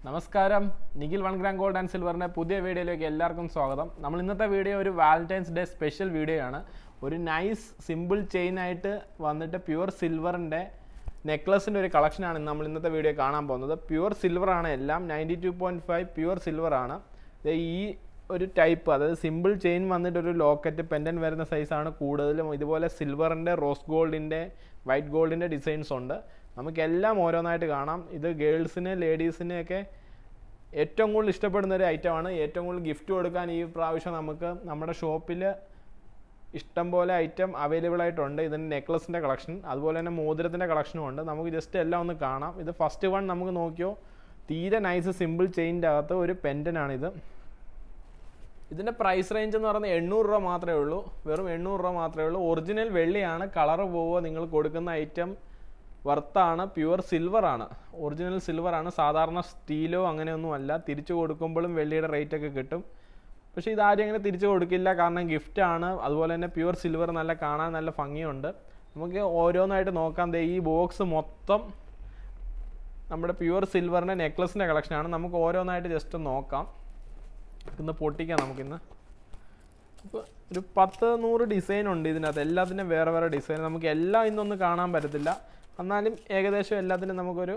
നമസ്കാരം Nikhil one gram gold and സിൽവറിൻ്റെ പുതിയ വീഡിയോയിലേക്ക് എല്ലാവർക്കും സ്വാഗതം നമ്മൾ ഇന്നത്തെ വീഡിയോ ഒരു വാലന്റൈൻസ് ഡേ സ്പെഷ്യൽ വീഡിയോ ആണ് ഒരു നൈസ് സിമ്പിൾ ചെയിൻ ആയിട്ട് വന്നിട്ട് പ്യുവർ സിൽവറിൻ്റെ നെക്ലസിൻ്റെ ഒരു കളക്ഷനാണ് നമ്മൾ ഇന്നത്തെ വീഡിയോ കാണാൻ പോകുന്നത് പ്യുവർ സിൽവർ ആണ് എല്ലാം ninety two point five pure silver ആണ് ദേ ഈ ഒരു ടൈപ്പ് അതായത് സിമ്പിൾ ചെയിൻ വന്നിട്ട് ഒരു ലോക്കറ്റ് പെൻഡൻ വരുന്ന സൈസാണ് കൂടുതലും ഇതുപോലെ സിൽവറിൻ്റെ റോസ് ഗോൾഡിൻ്റെ വൈറ്റ് ഗോൾഡിൻ്റെ ഡിസൈൻസ് ഉണ്ട് നമുക്കെല്ലാം ഓരോന്നായിട്ട് കാണാം ഇത് ഗേൾസിന് ലേഡീസിന് ഒക്കെ ഏറ്റവും കൂടുതൽ ഇഷ്ടപ്പെടുന്ന ഒരു ഐറ്റമാണ് ഏറ്റവും കൂടുതൽ ഗിഫ്റ്റ് കൊടുക്കാൻ ഈ പ്രാവശ്യം നമുക്ക് നമ്മുടെ ഷോപ്പിൽ ഇഷ്ടം പോലെ ഐറ്റം അവൈലബിൾ ആയിട്ടുണ്ട് ഇതിൻ്റെ നെക്ലസിൻ്റെ കളക്ഷൻ അതുപോലെ തന്നെ മോതിരത്തിൻ്റെ കളക്ഷനും ഉണ്ട് നമുക്ക് ജസ്റ്റ് എല്ലാം ഒന്ന് കാണാം ഇത് ഫസ്റ്റ് വൺ നമുക്ക് നോക്കിയോ തീരെ നൈസ് സിമ്പിൾ ചെയിൻ്റെ അകത്ത് ഒരു പെൻറ്റനാണിത് ഇതിൻ്റെ പ്രൈസ് റേഞ്ച് എന്ന് പറയുന്നത് എണ്ണൂറ് രൂപ മാത്രമേ ഉള്ളൂ വെറും എണ്ണൂറ് രൂപ മാത്രമേ ഉള്ളൂ ഒറിജിനൽ വെള്ളിയാണ് കളർ പോവുക നിങ്ങൾ കൊടുക്കുന്ന ഐറ്റം വർത്താണ് പ്യുവർ സിൽവർ ആണ് ഒറിജിനൽ സിൽവർ ആണ് സാധാരണ സ്റ്റീലോ അങ്ങനെയൊന്നും അല്ല തിരിച്ചു കൊടുക്കുമ്പോഴും വെള്ളിയുടെ റേറ്റ് ഒക്കെ കിട്ടും പക്ഷേ ഇതാരും അങ്ങനെ തിരിച്ചു കൊടുക്കില്ല കാരണം ഗിഫ്റ്റ് ആണ് അതുപോലെ തന്നെ പ്യുവർ സിൽവർ നല്ല കാണാൻ നല്ല ഭംഗിയുണ്ട് നമുക്ക് ഓരോന്നായിട്ട് നോക്കാം ദേ ഈ ബോക്സ് മൊത്തം നമ്മുടെ പ്യുവർ സിൽവറിൻ്റെ നെക്ലസിൻ്റെ കളക്ഷനാണ് നമുക്ക് ഓരോന്നായിട്ട് ജസ്റ്റ് നോക്കാം ഇന്ന് പൊട്ടിക്കാം നമുക്കിന്ന് അപ്പോൾ ഒരു പത്ത് നൂറ് ഡിസൈൻ ഉണ്ട് ഇതിനകത്ത് എല്ലാത്തിനും വേറെ വേറെ ഡിസൈൻ നമുക്ക് എല്ലാം ഇന്നൊന്നും കാണാൻ പറ്റത്തില്ല എന്നാലും ഏകദേശം എല്ലാത്തിനും നമുക്കൊരു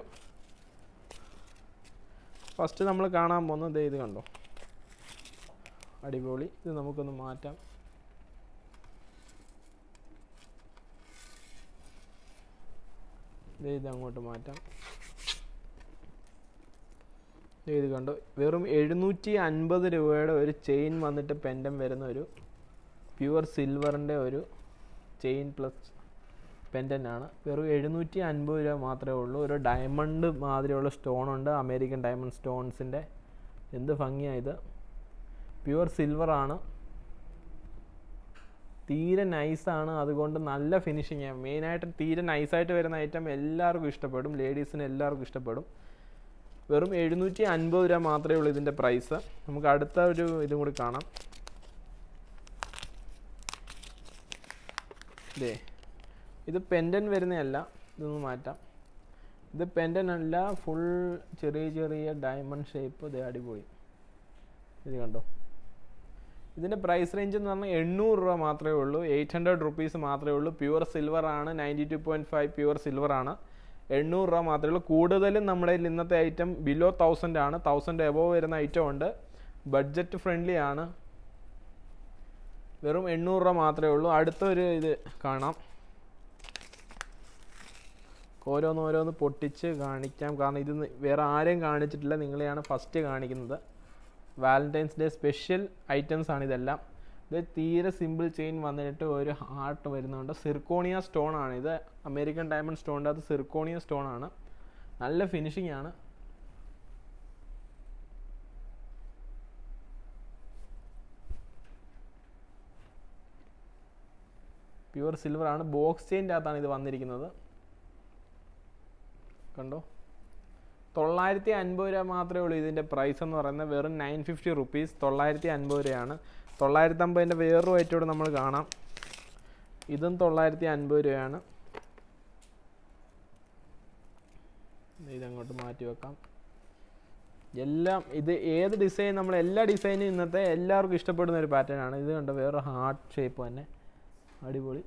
ഫസ്റ്റ് നമ്മൾ കാണാൻ പോകുന്നത് ദേ ഇത് കണ്ടോ അടിപൊളി ഇത് നമുക്കൊന്ന് മാറ്റാം ദേ ഇത് അങ്ങോട്ട് മാറ്റാം ദേ ഇത് കണ്ടോ വെറും എഴുന്നൂറ്റി അൻപത് രൂപയുടെ ഒരു ചെയിൻ വന്നിട്ട് പെൻഡം വരുന്ന ഒരു പ്യുവർ സിൽവറിൻ്റെ ഒരു ചെയിൻ പ്ലസ് പെൻഡൻ്റ് ആണ് വെറും എഴുന്നൂറ്റി അൻപത് രൂപ മാത്രമേ ഉള്ളൂ ഒരു ഡയമണ്ട് മാതിരിയുള്ള സ്റ്റോൺ ഉണ്ട് അമേരിക്കൻ ഡയമണ്ട് സ്റ്റോൺസിൻ്റെ എന്ത് ഭംഗിയാണ് ഇത് പ്യുവർ സിൽവർ ആണ് തീരെ നൈസാണ് അതുകൊണ്ട് നല്ല ഫിനിഷിങ് ആണ് മെയിനായിട്ട് തീരെ നൈസായിട്ട് വരുന്ന ഐറ്റം എല്ലാവർക്കും ഇഷ്ടപ്പെടും ലേഡീസിന് എല്ലാവർക്കും ഇഷ്ടപ്പെടും വെറും എഴുന്നൂറ്റി അൻപത് രൂപ മാത്രമേ ഉള്ളൂ ഇതിൻ്റെ പ്രൈസ് നമുക്ക് അടുത്ത ഒരു ഇതും കൂടി കാണാം ഇതേ ഇത് പെൻഡൻ വരുന്നതല്ല ഇതൊന്ന് മാറ്റാം ഇത് പെൻഡൻ അല്ല ഫുൾ ചെറിയ ചെറിയ ഡയമണ്ട് ഷേപ്പ് ഇതേ അടിപൊളി ഇത് കണ്ടോ ഇതിൻ്റെ പ്രൈസ് റേഞ്ച് എന്ന് പറഞ്ഞാൽ എണ്ണൂറ് രൂപ മാത്രമേ ഉള്ളൂ എയ്റ്റ് ഹൺഡ്രഡ് റുപ്പീസ് മാത്രമേ ഉള്ളൂ പ്യുവർ സിൽവർ ആണ് ninety two point five pure silver ആണ് എണ്ണൂറ് രൂപ മാത്രമേ ഉള്ളൂ കൂടുതലും നമ്മുടെ കയ്യിൽ ഇന്നത്തെ ഐറ്റം ബിലോ തൗസൻഡ് ആണ് തൗസൻഡ് എബോവ് വരുന്ന ഐറ്റം ഉണ്ട് ബഡ്ജറ്റ് ഫ്രണ്ട്ലി ആണ് വെറും എണ്ണൂറ് രൂപ മാത്രമേ ഉള്ളൂ അടുത്തൊരു ഇത് കാണാം ഓരോന്ന് ഓരോന്ന് പൊട്ടിച്ച് കാണിക്കാം കാരണം ഇത് വേറെ ആരെയും കാണിച്ചിട്ടില്ല നിങ്ങളെയാണ് ഫസ്റ്റ് കാണിക്കുന്നത് വാലന്റൈൻസ് ഡേ സ്പെഷ്യൽ ഐറ്റംസ് ആണ് ഇതെല്ലാം ഇത് തീരെ സിമ്പിൾ ചെയിൻ വന്നിട്ട് ഒരു ഹാർട്ട് വരുന്നുണ്ട് സിർക്കോണിയ സ്റ്റോൺ ആണ് ഇത് അമേരിക്കൻ ഡയമണ്ട് സ്റ്റോണിൻ്റെ അത് സിർക്കോണിയ സ്റ്റോൺ ആണ് നല്ല ഫിനിഷിംഗ് ആണ് പ്യുവർ സിൽവർ ആണ് ബോക്സ് ചെയിൻ്റെ അകത്താണ് ഇത് വന്നിരിക്കുന്നത് കണ്ടോ തൊള്ളായിരത്തി അൻപത് രൂപ മാത്രമേ ഉള്ളൂ ഇതിൻ്റെ പ്രൈസ് എന്ന് പറയുന്നത് വെറും നയൻ ഫിഫ്റ്റി റുപ്പീസ് തൊള്ളായിരത്തി അൻപത് രൂപയാണ് തൊള്ളായിരത്തി അമ്പതിൻ്റെ വേറൊരു ഐറ്റോട് നമ്മൾ കാണാം ഇതും തൊള്ളായിരത്തി അൻപത് രൂപയാണ് ഇതങ്ങോട്ട് മാറ്റി വെക്കാം എല്ലാം ഇത് ഏത് ഡിസൈൻ നമ്മൾ എല്ലാ ഡിസൈനും ഇന്നത്തെ എല്ലാവർക്കും ഇഷ്ടപ്പെടുന്ന ഒരു പാറ്റേൺ ആണ് ഇത് കണ്ടോ വേറെ ഹാർട്ട് ഷേപ്പ് തന്നെ അടിപൊളി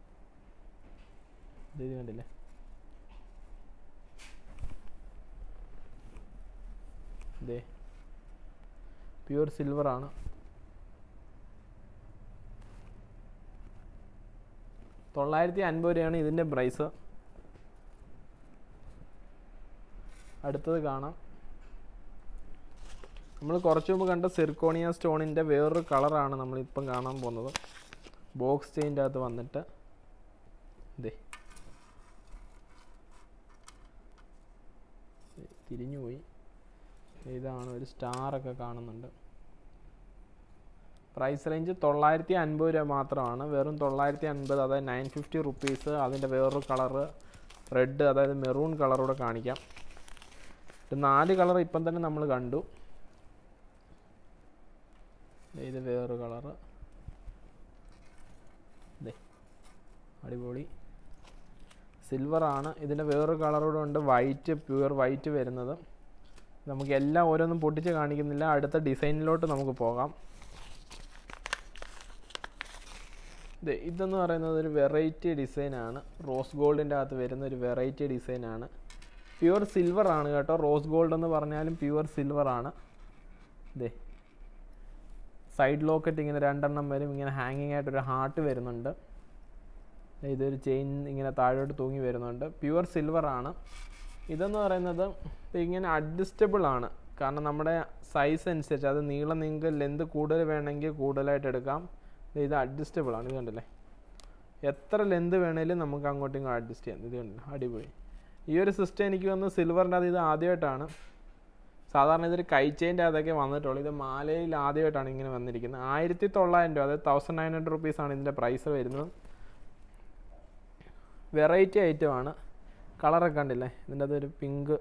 ഇത് കണ്ടില്ലേ ഇതേ പ്യുവർ സിൽവർ ആണ് തൊള്ളായിരത്തി അൻപത് രൂപയാണ് ഇതിൻ്റെ പ്രൈസ് അടുത്തത് കാണാം നമ്മൾ കുറച്ച് മുമ്പ് കണ്ട സിർക്കോണിയ സ്റ്റോണിൻ്റെ വേറൊരു കളറാണ് നമ്മളിപ്പം കാണാൻ പോകുന്നത് ബോക്സ് ചെയിൻ്റെ അകത്ത് വന്നിട്ട് ഇതേ തിരിഞ്ഞുപോയി ഇതാണ് ഒരു സ്റ്റാറൊക്കെ കാണുന്നുണ്ട് പ്രൈസ് റേഞ്ച് തൊള്ളായിരത്തി അൻപത് രൂപ മാത്രമാണ് വെറും തൊള്ളായിരത്തി അൻപത് അതായത് നയൻ ഫിഫ്റ്റി റുപ്പീസ് അതിൻ്റെ വേറൊരു കളറ് റെഡ് അതായത് മെറൂൺ കളറൂടെ കാണിക്കാം ഇത് നാല് കളർ ഇപ്പം തന്നെ നമ്മൾ കണ്ടു ഇത് വേറൊരു കളറ് അടിപൊളി സിൽവർ ആണ് ഇതിൻ്റെ വേറൊരു കളറൂടെ ഉണ്ട് വൈറ്റ് പ്യുവർ വൈറ്റ് വരുന്നത് നമുക്ക് എല്ലാം ഓരോന്നും പൊട്ടിച്ച് കാണിക്കുന്നില്ല അടുത്ത ഡിസൈനിലോട്ട് നമുക്ക് പോകാം ഇത് ഇതെന്ന് പറയുന്നത് ഒരു വെറൈറ്റി ഡിസൈനാണ് റോസ് ഗോൾഡിൻ്റെ അകത്ത് വരുന്ന ഒരു വെറൈറ്റി ഡിസൈനാണ് പ്യുവർ സിൽവർ ആണ് കേട്ടോ റോസ് ഗോൾഡ് എന്ന് പറഞ്ഞാലും പ്യുവർ സിൽവർ ആണ് ഇതേ സൈഡ് ലോക്കറ്റ് ഇങ്ങനെ രണ്ടെണ്ണം വരും ഇങ്ങനെ ഹാങ്ങിങ് ആയിട്ട് ഒരു ഹാർട്ട് വരുന്നുണ്ട് ദേ ഇതൊരു ചെയിൻ ഇങ്ങനെ താഴോട്ട് തൂങ്ങി വരുന്നുണ്ട് പ്യുവർ സിൽവർ ആണ് ഇതെന്ന് പറയുന്നത് ഇപ്പം ഇങ്ങനെ അഡ്ജസ്റ്റബിൾ ആണ് കാരണം നമ്മുടെ സൈസ് അനുസരിച്ച് അത് നീളം നിങ്ങൾക്ക് ലെന്ത് കൂടുതൽ വേണമെങ്കിൽ കൂടുതലായിട്ട് എടുക്കാം ദേ ഇത് അഡ്ജസ്റ്റബിൾ ആണ് ഇത് കണ്ടില്ലേ എത്ര ലെന്ത് വേണേലും നമുക്ക് അങ്ങോട്ടും ഇങ്ങോട്ടും അഡ്ജസ്റ്റ് ചെയ്യാം ഇത് കണ്ടില്ല അടിപൊളി ഈ ഒരു സിസ്റ്റം എനിക്ക് വന്ന് സിൽവറിൻ്റെ അത് ഇത് ആദ്യമായിട്ടാണ് സാധാരണ ഇതൊരു കൈച്ചേൻ്റെ അതൊക്കെ വന്നിട്ടുള്ളൂ ഇത് മാലയിൽ ആദ്യമായിട്ടാണ് ഇങ്ങനെ വന്നിരിക്കുന്നത് ആയിരത്തി തൊള്ളായിരം രൂപ അതായത് തൗസൻഡ് നയൻ ഹൺഡ്രഡ് റുപ്പീസാണ് ഇതിൻ്റെ പ്രൈസ് വരുന്നത് വെറൈറ്റി ഐറ്റമാണ് കളറൊക്കെ കണ്ടില്ലേ ഇതിൻ്റെ അതൊരു പിങ്ക്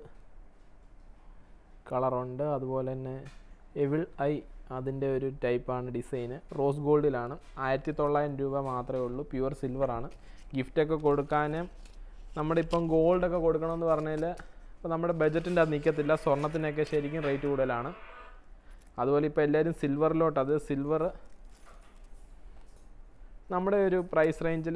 കളറുണ്ട് അതുപോലെ തന്നെ എവിൾ ഐ അതിൻ്റെ ഒരു ടൈപ്പാണ് ഡിസൈന് റോസ് ഗോൾഡിലാണ് ആയിരത്തി തൊള്ളായിരം രൂപ മാത്രമേ ഉള്ളൂ പ്യുവർ സിൽവറാണ് ഗിഫ്റ്റൊക്കെ കൊടുക്കാൻ നമ്മുടെ ഇപ്പം ഗോൾഡൊക്കെ കൊടുക്കണമെന്ന് പറഞ്ഞാൽ ഇപ്പോൾ നമ്മുടെ ബജറ്റിൻ്റെ അത് നിൽക്കത്തില്ല സ്വർണത്തിനൊക്കെ ശരിക്കും റേറ്റ് കൂടുതലാണ് അതുപോലെ ഇപ്പോൾ എല്ലാവരും സിൽവറിലോട്ട് അത് സിൽവർ നമ്മുടെ ഒരു പ്രൈസ് റേഞ്ചിൽ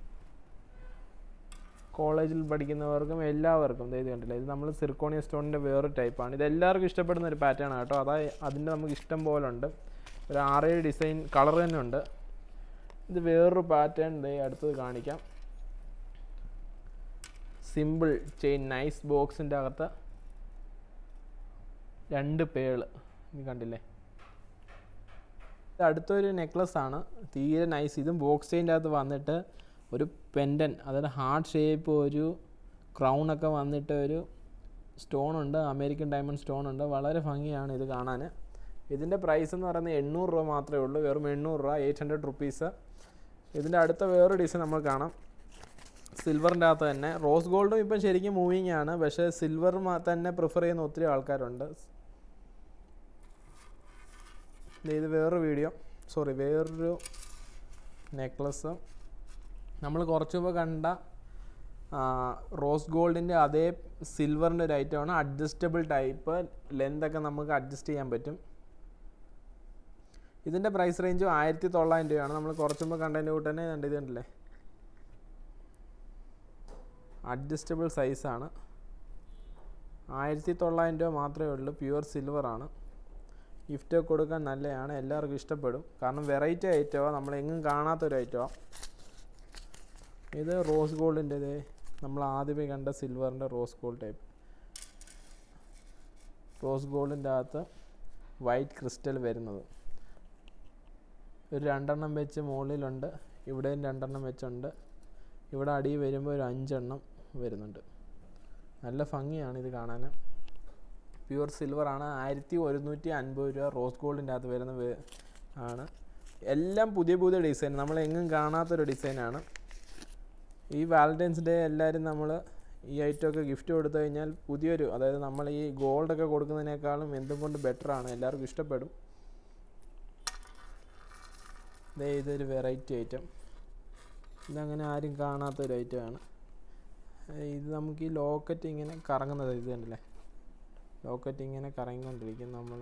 കോളേജിൽ പഠിക്കുന്നവർക്കും എല്ലാവർക്കും ദേ ഇത് കണ്ടില്ല ഇത് നമ്മൾ സിർക്കോണിയ സ്റ്റോണിൻ്റെ വേറൊരു ടൈപ്പാണ് ഇത് എല്ലാവർക്കും ഇഷ്ടപ്പെടുന്ന ഒരു പാറ്റേൺ ആണ് കേട്ടോ അതായത് അതിൻ്റെ നമുക്ക് ഇഷ്ടം പോലെ ഉണ്ട് ഒരു ആറേഴ് ഡിസൈൻ കളർ തന്നെ ഉണ്ട് ഇത് വേറൊരു പാറ്റേൺ ദേ അടുത്തത് കാണിക്കാം സിമ്പിൾ ചെയിൻ നൈസ് ബോക്സിൻ്റെ അകത്ത് രണ്ട് പേള് ഇത് കണ്ടില്ലേ ഇത് അടുത്തൊരു നെക്ലസ് ആണ് തീരെ നൈസ് ഇതും ബോക്സ് ചെയിൻ്റെ അകത്ത് വന്നിട്ട് ഒരു പെൻഡൻ അതായത് ഹാർട്ട് ഷേപ്പ് ഒരു ക്രൗൺ ഒക്കെ വന്നിട്ട് ഒരു സ്റ്റോൺ ഉണ്ട് അമേരിക്കൻ ഡയമണ്ട് സ്റ്റോൺ ഉണ്ട് വളരെ ഭംഗിയാണ് ഇത് കാണാൻ ഇതിൻ്റെ പ്രൈസ് എന്ന് പറയുന്നത് എണ്ണൂറ് രൂപ മാത്രമേ ഉള്ളൂ വെറും എണ്ണൂറ് രൂപ എയ്റ്റ് ഹൺഡ്രഡ് റുപ്പീസ് ഇതിൻ്റെ അടുത്ത വേറൊരു ഡിസൈൻ നമ്മൾ കാണാം സിൽവറിൻ്റെ അകത്ത് തന്നെ റോസ് ഗോൾഡും ഇപ്പം ശരിക്കും മൂവിങ് ആണ് പക്ഷേ സിൽവർ തന്നെ പ്രിഫർ ചെയ്യുന്ന ഒത്തിരി ആൾക്കാരുണ്ട് ദേ ഇത് വേറൊരു വീഡിയോ സോറി വേറൊരു നെക്ലസ് നമ്മൾ കുറച്ച് മുമ്പ് കണ്ട ആ, റോസ് ഗോൾഡിൻ്റെ അതേ സിൽവറിൻ്റെ ഒരു ഐറ്റമാണ് അഡ്ജസ്റ്റബിൾ ടൈപ്പ് ലെന്തൊക്കെ നമുക്ക് അഡ്ജസ്റ്റ് ചെയ്യാൻ പറ്റും ഇതിൻ്റെ പ്രൈസ് റേഞ്ചും ആയിരത്തി തൊള്ളായിരം രൂപയാണ് നമ്മൾ കുറച്ച് മുമ്പ് കണ്ടതിൻ്റെ കൂട്ട് തന്നെ കണ്ട് ഇത് കണ്ടില്ലേ അഡ്ജസ്റ്റബിൾ സൈസാണ് ആയിരത്തി തൊള്ളായിരം രൂപ മാത്രമേ ഉള്ളൂ പ്യുവർ സിൽവറാണ് ഗിഫ്റ്റ് കൊടുക്കാൻ നല്ലതാണ് എല്ലാവർക്കും ഇഷ്ടപ്പെടും കാരണം വെറൈറ്റി ഐറ്റമാണ് നമ്മൾ എങ്ങും കാണാത്തൊരു ഐറ്റമാണ് ഇത് റോസ് ഗോൾഡിൻ്റെത് നമ്മൾ ആദ്യമേ കണ്ട സിൽവറിൻ്റെ റോസ് ഗോൾഡ് ടൈപ്പ് റോസ് ഗോൾഡിൻ്റെ അകത്ത് വൈറ്റ് ക്രിസ്റ്റൽ വരുന്നത് ഒരു രണ്ടെണ്ണം വെച്ച് മുകളിലുണ്ട് ഇവിടെയും രണ്ടെണ്ണം വെച്ചുണ്ട് ഇവിടെ അടി വരുമ്പോൾ ഒരു അഞ്ചെണ്ണം വരുന്നുണ്ട് നല്ല ഭംഗിയാണ് ഇത് കാണാൻ പ്യുവർ സിൽവർ ആണ് ആയിരത്തി ഒരുന്നൂറ്റി അൻപത് രൂപ റോസ് ഗോൾഡിൻ്റെ അകത്ത് വരുന്ന വേ- ആണ് എല്ലാം പുതിയ പുതിയ ഡിസൈൻ നമ്മൾ എങ്ങും കാണാത്തൊരു ഡിസൈനാണ് ഈ വാലൻറ്റൈൻസ് ഡേ എല്ലാവരും നമ്മൾ ഈ ഐറ്റമൊക്കെ ഗിഫ്റ്റ് കൊടുത്തു കഴിഞ്ഞാൽ പുതിയൊരു അതായത് നമ്മൾ ഈ ഗോൾഡൊക്കെ കൊടുക്കുന്നതിനേക്കാളും എന്തും കൊണ്ട് ബെറ്ററാണ് എല്ലാവർക്കും ഇഷ്ടപ്പെടും ദേ ഇതൊരു വെറൈറ്റി ഐറ്റം ഇതങ്ങനെ ആരും കാണാത്തൊരു ഐറ്റമാണ് ഇത് നമുക്ക് ഈ ലോക്കറ്റ് ഇങ്ങനെ കറങ്ങുന്നത് ഇത് കണ്ടില്ലേ ലോക്കറ്റ് ഇങ്ങനെ കറങ്ങിക്കൊണ്ടിരിക്കും നമ്മൾ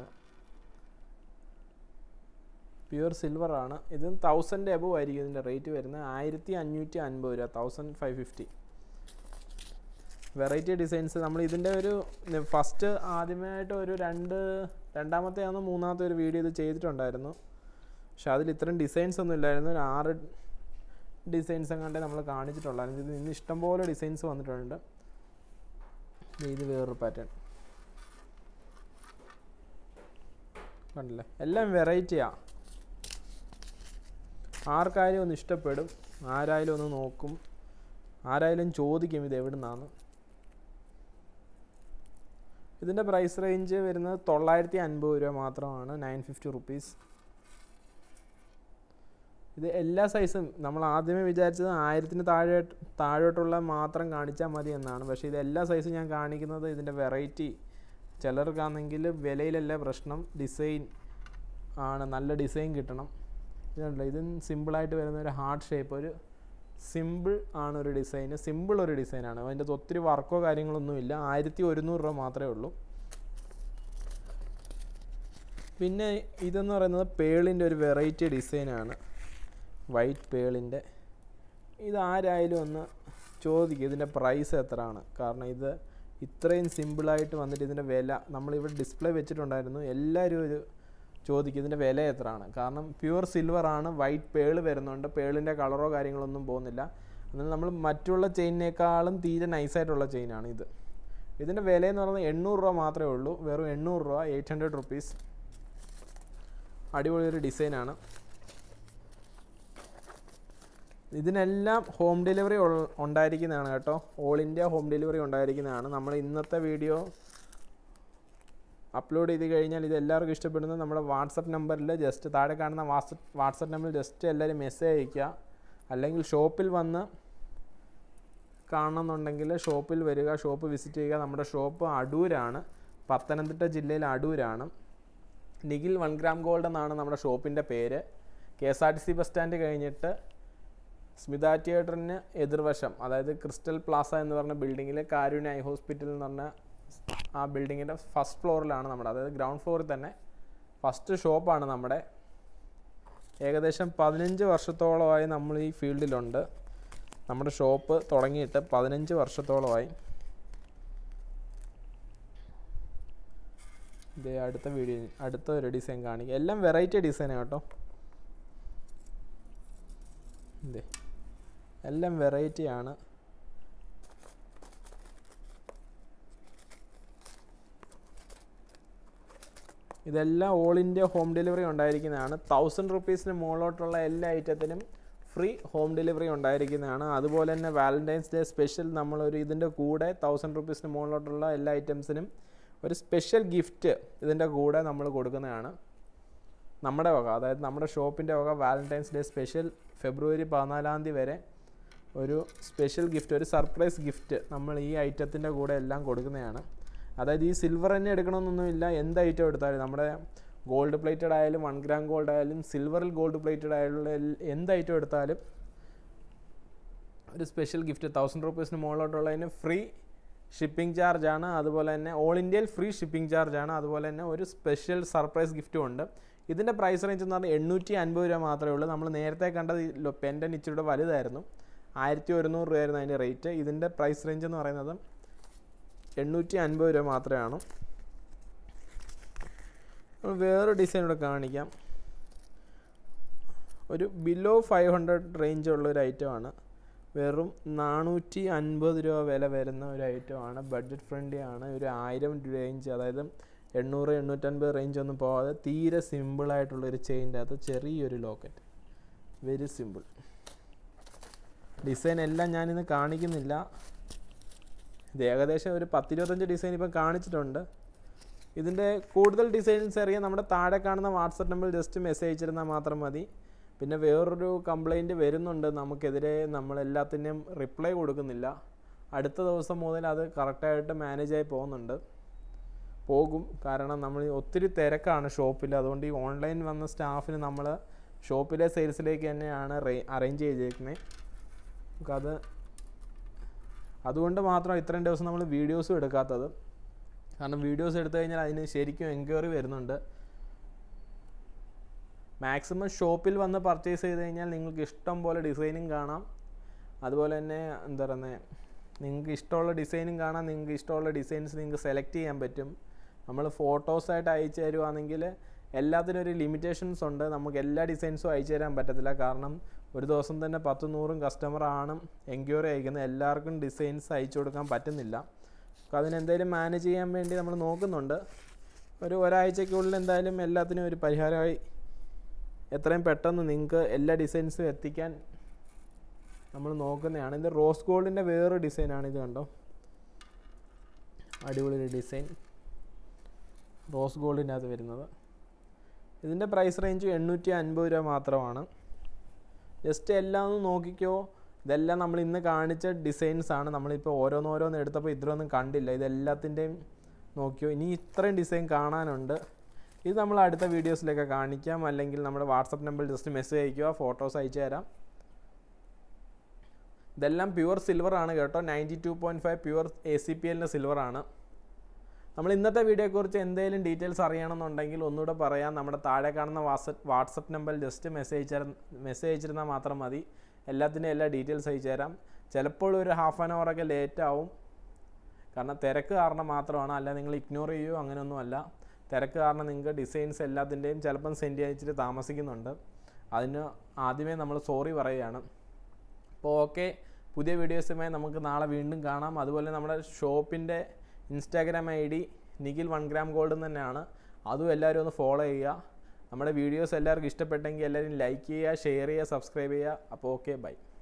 പ്യുവർ സിൽവർ ആണ് ഇത് തൗസൻഡ് എബവ് ആയിരിക്കും ഇതിൻ്റെ റേറ്റ് വരുന്നത് ആയിരത്തി അഞ്ഞൂറ്റി അൻപത് രൂപ thousand five fifty variety designs നമ്മൾ ഇതിൻ്റെ ഒരു ഫസ്റ്റ് ആദ്യമായിട്ട് ഒരു രണ്ട് രണ്ടാമത്തെ ആണോ മൂന്നാമത്തെ ഒരു വീഡിയോ ഇത് ചെയ്തിട്ടുണ്ടായിരുന്നു പക്ഷെ അതിൽ ഇത്രയും ഡിസൈൻസ് ഒന്നും ഇല്ലായിരുന്നു ഒരു ആറ് ഡിസൈൻസ് എങ്ങാണ്ടേ നമ്മൾ കാണിച്ചിട്ടുള്ളായിരുന്നു ഇത് ഇന്ന് ഇഷ്ടംപോലെ ഡിസൈൻസ് വന്നിട്ടുണ്ട് ദേ ഇത് വേറൊരു പാറ്റേൺ കണ്ടില്ലേ എല്ലാം വെറൈറ്റിയാണ് ആർക്കായാലും ഒന്ന് ഇഷ്ടപ്പെടും ആരായാലും ഒന്ന് നോക്കും ആരായാലും ചോദിക്കും ഇത് എവിടെ നിന്നാണ് ഇതിൻ്റെ പ്രൈസ് റേഞ്ച് വരുന്നത് തൊള്ളായിരത്തി അൻപത് രൂപ മാത്രമാണ് നയൻ ഫിഫ്റ്റി റുപ്പീസ് ഇത് എല്ലാ സൈസും നമ്മൾ ആദ്യമേ വിചാരിച്ചത് ആയിരത്തിന് താഴെ താഴോട്ടുള്ള മാത്രം കാണിച്ചാൽ മതി എന്നാണ് പക്ഷേ ഇത് എല്ലാ സൈസും ഞാൻ കാണിക്കുന്നത് ഇതിൻ്റെ വെറൈറ്റി ചിലർക്കാണെങ്കിൽ വിലയിലല്ല പ്രശ്നം ഡിസൈൻ ആണ് നല്ല ഡിസൈൻ കിട്ടണം ഇതുണ്ടല്ലോ ഇത് സിമ്പിളായിട്ട് വരുന്ന ഒരു ഹാർട്ട് ഷേപ്പ് ഒരു സിമ്പിൾ ആണ് ഒരു ഡിസൈന് സിമ്പിൾ ഒരു ഡിസൈനാണ് അതിൻ്റെ അകത്ത് ഒത്തിരി വർക്കോ കാര്യങ്ങളൊന്നും ഇല്ല ആയിരത്തി ഒരുന്നൂറ് രൂപ മാത്രമേ ഉള്ളൂ പിന്നെ ഇതെന്ന് പറയുന്നത് പേളിൻ്റെ ഒരു വെറൈറ്റി ഡിസൈനാണ് വൈറ്റ് പേളിൻ്റെ ഇതാരായാലും ഒന്ന് ചോദിക്കും ഇതിൻ്റെ പ്രൈസ് എത്രയാണ് കാരണം ഇത് ഇത്രയും സിമ്പിളായിട്ട് വന്നിട്ട് ഇതിൻ്റെ വില നമ്മളിവിടെ ഡിസ്പ്ലേ വെച്ചിട്ടുണ്ടായിരുന്നു എല്ലാവരും ഒരു ചോദിക്കും ഇതിൻ്റെ വില എത്രയാണ് കാരണം പ്യുവർ സിൽവർ ആണ് വൈറ്റ് പേള് വരുന്നുണ്ട് പേളിൻ്റെ കളറോ കാര്യങ്ങളൊന്നും പോകുന്നില്ല എന്നാൽ നമ്മൾ മറ്റുള്ള ചെയിനേക്കാളും തീരെ നൈസായിട്ടുള്ള ചെയിനാണ് ഇത് ഇതിൻ്റെ വില എന്ന് പറയുന്നത് എണ്ണൂറ് രൂപ മാത്രമേ ഉള്ളൂ വെറും എണ്ണൂറ് രൂപ എയ്റ്റ് ഹൺഡ്രഡ് റുപ്പീസ് അടിപൊളി ഒരു ഡിസൈനാണ് ഇതിനെല്ലാം ഹോം ഡെലിവറി ഉണ്ടായിരിക്കുന്നതാണ് കേട്ടോ ഓൾ ഇന്ത്യ ഹോം ഡെലിവറി ഉണ്ടായിരിക്കുന്നതാണ് നമ്മൾ ഇന്നത്തെ വീഡിയോ അപ്ലോഡ് ചെയ്ത് കഴിഞ്ഞാൽ ഇത് എല്ലാവർക്കും ഇഷ്ടപ്പെടുന്നത് നമ്മുടെ വാട്സപ്പ് നമ്പറിൽ ജസ്റ്റ് താഴെ കാണുന്ന വാട്സപ്പ് വാട്സപ്പ് നമ്പറിൽ ജസ്റ്റ് എല്ലാവരും മെസ്സേജ് അയയ്ക്കുക അല്ലെങ്കിൽ ഷോപ്പിൽ വന്ന് കാണണമെന്നുണ്ടെങ്കിൽ ഷോപ്പിൽ വരിക ഷോപ്പ് വിസിറ്റ് ചെയ്യുക നമ്മുടെ ഷോപ്പ് അടൂരാണ് പത്തനംതിട്ട ജില്ലയിൽ അടൂരാണ് നിഖിൽ വൺ ഗ്രാം ഗോൾഡ് എന്നാണ് നമ്മുടെ ഷോപ്പിൻ്റെ പേര് K S R T C bus stand കഴിഞ്ഞിട്ട് സ്മിത തിയേറ്ററിന് എതിർവശം അതായത് ക്രിസ്റ്റൽ പ്ലാസ എന്ന് പറഞ്ഞ ബിൽഡിങ്ങിൽ കാരുണ്യ ഐ ഹോസ്പിറ്റൽ എന്ന് പറഞ്ഞ ആ ബിൽഡിങ്ങിൻ്റെ ഫസ്റ്റ് ഫ്ലോറിലാണ് നമ്മുടെ അതായത് ഗ്രൗണ്ട് ഫ്ലോറിൽ തന്നെ ഫസ്റ്റ് ഷോപ്പാണ് നമ്മുടെ ഏകദേശം പതിനഞ്ച് വർഷത്തോളമായി നമ്മൾ ഈ ഫീൽഡിലുണ്ട് നമ്മുടെ ഷോപ്പ് തുടങ്ങിയിട്ട് പതിനഞ്ച് വർഷത്തോളമായി ഇത് അടുത്ത വീഡിയോ അടുത്ത ഒരു ഡിസൈൻ കാണിക്കുക എല്ലാം വെറൈറ്റി ഡിസൈനാണ് കേട്ടോ ഇതേ എല്ലാം വെറൈറ്റിയാണ് ഇതെല്ലാം ഓൾ ഇന്ത്യ ഹോം ഡെലിവറി ഉണ്ടായിരിക്കുന്നതാണ് തൗസൻഡ് റുപ്പീസിന് മുകളിലോട്ടുള്ള എല്ലാ ഐറ്റത്തിനും ഫ്രീ ഹോം ഡെലിവറി ഉണ്ടായിരിക്കുന്നതാണ് അതുപോലെ തന്നെ വാലൻറ്റൈൻസ് ഡേ സ്പെഷ്യൽ നമ്മളൊരു ഇതിൻ്റെ കൂടെ തൗസൻഡ് റുപ്പീസിന് മുകളിലോട്ടുള്ള എല്ലാ ഐറ്റംസിനും ഒരു സ്പെഷ്യൽ ഗിഫ്റ്റ് ഇതിൻ്റെ കൂടെ നമ്മൾ കൊടുക്കുന്നതാണ് നമ്മുടെ വക അതായത് നമ്മുടെ ഷോപ്പിൻ്റെ വക വാലൻറ്റൈൻസ് ഡേ സ്പെഷ്യൽ ഫെബ്രുവരി പതിനാലാം തീയതി വരെ ഒരു സ്പെഷ്യൽ ഗിഫ്റ്റ് ഒരു സർപ്രൈസ് ഗിഫ്റ്റ് നമ്മൾ ഈ ഐറ്റത്തിൻ്റെ കൂടെ എല്ലാം കൊടുക്കുന്നതാണ് അതായത് ഈ സിൽവർ തന്നെ എടുക്കണമെന്നൊന്നുമില്ല എന്ത് ഐറ്റം എടുത്താലും നമ്മുടെ ഗോൾഡ് പ്ലേറ്റഡ് ആയാലും വൺ ഗ്രാം ഗോൾഡ് ആയാലും സിൽവറിൽ ഗോൾഡ് പ്ലേറ്റഡ് ആയാലുള്ള എൽ- എന്ത് ഐറ്റം എടുത്താലും ഒരു സ്പെഷ്യൽ ഗിഫ്റ്റ് തൗസൻഡ് റുപ്പീസിന് മുകളിലോട്ടുള്ളതിന് ഫ്രീ ഷിപ്പിംഗ് ചാർജ് ആണ് അതുപോലെ തന്നെ ഓൾ ഇന്ത്യയിൽ ഫ്രീ ഷിപ്പിംഗ് ചാർജ് ആണ് അതുപോലെ തന്നെ ഒരു സ്പെഷ്യൽ സർപ്രൈസ് ഗിഫ്റ്റും ഉണ്ട് ഇതിൻ്റെ പ്രൈസ് റേഞ്ച് എന്ന് പറഞ്ഞാൽ എണ്ണൂറ്റി അൻപത് രൂപ മാത്രമേ ഉള്ളൂ നമ്മൾ നേരത്തെ കണ്ടത് പെൻഡൻ ഇച്ചിരി വലുതായിരുന്നു ആയിരത്തി ഒരുന്നൂറ് രൂപയായിരുന്നു അതിൻ്റെ റേറ്റ് ഇതിൻ്റെ പ്രൈസ് റേഞ്ച് എന്ന് പറയുന്നത് എണ്ണൂറ്റി അൻപത് രൂപ മാത്രമാണ് നമ്മൾ വേറെ ഡിസൈൻ ഇവിടെ കാണിക്കാം ഒരു ബിലോ ഫൈവ് ഹൺഡ്രഡ് റേഞ്ച് ഉള്ള ഒരു ഐറ്റമാണ് വെറും നാനൂറ്റി അൻപത് രൂപ വില വരുന്ന ഒരു ഐറ്റമാണ് ബഡ്ജറ്റ് ഫ്രണ്ട്ലി ആണ് ഒരു ആയിരം റേഞ്ച് അതായത് എണ്ണൂറ് എണ്ണൂറ്റൻപത് റേഞ്ച് ഒന്നും പോകാതെ തീരെ സിമ്പിളായിട്ടുള്ള ഒരു ചെയിൻ്റെ അകത്ത് ചെറിയൊരു ലോക്കറ്റ് വെരി സിമ്പിൾ ഡിസൈൻ എല്ലാം ഞാനിന്ന് കാണിക്കുന്നില്ല ഇത് ഏകദേശം ഒരു പത്തിരുപത്തഞ്ച് ഡിസൈൻ ഇപ്പം കാണിച്ചിട്ടുണ്ട് ഇതിൻ്റെ കൂടുതൽ ഡിസൈൻസ് അറിയാൻ നമ്മുടെ താഴെ കാണുന്ന വാട്സപ്പ് നമ്പറിൽ ജസ്റ്റ് മെസ്സേജ് അയച്ചിരുന്നാൽ മാത്രം മതി പിന്നെ വേറൊരു കംപ്ലൈൻറ്റ് വരുന്നുണ്ട് നമുക്കെതിരെ നമ്മളെല്ലാത്തിൻ്റെയും റിപ്ലൈ കൊടുക്കുന്നില്ല അടുത്ത ദിവസം മുതൽ അത് കറക്റ്റായിട്ട് മാനേജായി പോകുന്നുണ്ട് പോകും കാരണം നമ്മൾ ഈ ഒത്തിരി തിരക്കാണ് ഷോപ്പിൽ അതുകൊണ്ട് ഈ ഓൺലൈൻ വന്ന സ്റ്റാഫിന് നമ്മൾ ഷോപ്പിലെ സെയിൽസിലേക്ക് തന്നെയാണ് അറേഞ്ച് ചെയ്തേക്കുന്നത് നമുക്കത് അതുകൊണ്ട് മാത്രം ഇത്രയും ദിവസം നമ്മൾ വീഡിയോസും എടുക്കാത്തത് കാരണം വീഡിയോസ് എടുത്തു കഴിഞ്ഞാൽ അതിന് ശരിക്കും എൻക്വയറി വരുന്നുണ്ട് മാക്സിമം ഷോപ്പിൽ വന്ന് പർച്ചേസ് ചെയ്ത് കഴിഞ്ഞാൽ നിങ്ങൾക്ക് ഇഷ്ടം പോലെ ഡിസൈനും കാണാം അതുപോലെ തന്നെ എന്താ പറയുന്നത് നിങ്ങൾക്ക് ഇഷ്ടമുള്ള ഡിസൈനും കാണാം നിങ്ങൾക്ക് ഇഷ്ടമുള്ള ഡിസൈൻസ് നിങ്ങൾക്ക് സെലക്ട് ചെയ്യാൻ പറ്റും നമ്മൾ ഫോട്ടോസായിട്ട് അയച്ചു തരുവാണെങ്കിൽ എല്ലാത്തിനും ഒരു ലിമിറ്റേഷൻസ് ഉണ്ട് നമുക്ക് എല്ലാ ഡിസൈൻസും അയച്ചു തരാൻ പറ്റത്തില്ല കാരണം ഒരു ദിവസം തന്നെ പത്ത് നൂറും കസ്റ്റമറാണ് എൻക്വയറി അയക്കുന്നത് എല്ലാവർക്കും ഡിസൈൻസ് അയച്ചു കൊടുക്കാൻ പറ്റുന്നില്ല അപ്പോൾ അതിനെന്തായാലും മാനേജ് ചെയ്യാൻ വേണ്ടി നമ്മൾ നോക്കുന്നുണ്ട് ഒരു ഒരാഴ്ചയ്ക്കുള്ളിൽ എന്തായാലും എല്ലാത്തിനും ഒരു പരിഹാരമായി എത്രയും പെട്ടെന്ന് നിങ്ങൾക്ക് എല്ലാ ഡിസൈൻസും എത്തിക്കാൻ നമ്മൾ നോക്കുന്നതാണ് ഇത് റോസ് ഗോൾഡിൻ്റെ വേറൊരു ഡിസൈനാണ് ഇത് കണ്ടോ അടിപൊളി ഒരു ഡിസൈൻ റോസ് ഗോൾഡിൻ്റെ അകത്ത് വരുന്നത് ഇതിൻ്റെ പ്രൈസ് റേഞ്ച് എണ്ണൂറ്റി അൻപത് രൂപ മാത്രമാണ് ജസ്റ്റ് എല്ലാം ഒന്ന് നോക്കിക്കോ ഇതെല്ലാം നമ്മൾ ഇന്ന് കാണിച്ച ഡിസൈൻസ് ആണ് നമ്മളിപ്പോൾ ഓരോന്നോരോന്ന് എടുത്തപ്പോൾ ഇത്രയൊന്നും കണ്ടില്ല ഇതെല്ലാത്തിൻ്റെയും നോക്കിയോ ഇനി ഇത്രയും ഡിസൈൻ കാണാനുണ്ട് ഇത് നമ്മൾ അടുത്ത വീഡിയോസിലൊക്കെ കാണിക്കാം അല്ലെങ്കിൽ നമ്മുടെ വാട്സപ്പ് നമ്പറിൽ ജസ്റ്റ് മെസ്സേജ് അയക്കുക ഫോട്ടോസ് അയച്ചു തരാം ഇതെല്ലാം പ്യുവർ സിൽവർ ആണ് കേട്ടോ ninety two point five pure A C P എല്ലിൻ്റെ സിൽവർ ആണ് നമ്മൾ ഇന്നത്തെ വീഡിയോയെക്കുറിച്ച് എന്തെങ്കിലും ഡീറ്റെയിൽസ് അറിയണമെന്നുണ്ടെങ്കിൽ ഒന്നുകൂടെ പറയാം നമ്മുടെ താഴെ കാണുന്ന വാട്സപ്പ് വാട്സപ്പ് നമ്പറിൽ ജസ്റ്റ് മെസ്സേജ് മെസ്സേജ് അയച്ചിരുന്നാൽ മാത്രം മതി എല്ലാത്തിൻ്റെയും എല്ലാ ഡീറ്റെയിൽസ് അയച്ചു തരാം ചിലപ്പോൾ ഒരു ഹാഫ് ആൻ അവറൊക്കെ ലേറ്റ് ആവും കാരണം തിരക്ക് കാരണം മാത്രമാണ് അല്ല നിങ്ങൾ ഇഗ്നോർ ചെയ്യുകയോ അങ്ങനെയൊന്നുമല്ല തിരക്ക് കാരണം നിങ്ങൾക്ക് ഡിസൈൻസ് എല്ലാത്തിൻ്റെയും ചിലപ്പം സെൻഡ് അയച്ചിട്ട് താമസിക്കുന്നുണ്ട് അതിന് ആദ്യമേ നമ്മൾ സോറി പറയുകയാണ് അപ്പോൾ ഓക്കെ പുതിയ വീഡിയോസുമായി നമുക്ക് നാളെ വീണ്ടും കാണാം അതുപോലെ നമ്മുടെ ഷോപ്പിൻ്റെ Instagram I D Nikhil one gram gold തന്നെയാണ് അതും എല്ലാവരും ഒന്ന് ഫോളോ ചെയ്യുക നമ്മുടെ വീഡിയോസ് എല്ലാവർക്കും ഇഷ്ടപ്പെട്ടെങ്കിൽ എല്ലാവരും ലൈക്ക് ചെയ്യുക ഷെയർ ചെയ്യുക സബ്സ്ക്രൈബ് ചെയ്യുക അപ്പോൾ ഓക്കെ ബൈ